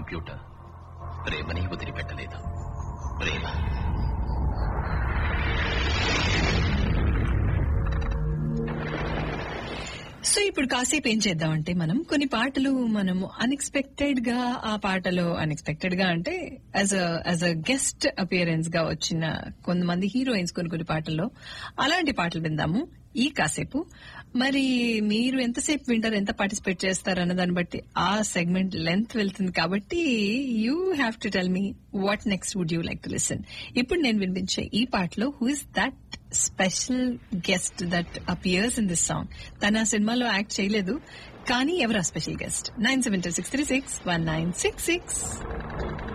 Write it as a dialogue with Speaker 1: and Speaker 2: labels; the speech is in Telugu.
Speaker 1: కంప్యూటర్ ప్రేమని వదిలిపెట్టలేదు ప్రేమ
Speaker 2: సో ఇప్పుడు కాసేపు ఏం చేద్దామంటే మనం కొన్ని పాటలు మనము అన్ఎక్స్పెక్టెడ్ గా ఆ పాటలో అన్ఎక్స్పెక్టెడ్ గా అంటే as as a guest appearance గా వచ్చిన కొంతమంది హీరోయిన్స్ కొన్ని కొన్ని పాటల్లో అలాంటి పాటలు విందాము ఈ కాసేపు మరి మీరు ఎంతసేపు వింటారు ఎంత పార్టిసిపేట్ చేస్తారు అన్న దాన్ని బట్టి ఆ సెగ్మెంట్ లెంత్ వెళ్తుంది కాబట్టి you have to tell me what next would you like to listen ఇప్పుడు నేను వినిపించే ఈ పాటలో who is that special guest that appears in this song తన ఆ సినిమాలో యాక్ట్ చేయలేదు కానీ ఎవరు ఆ special guest nine seven two six three six one nine six six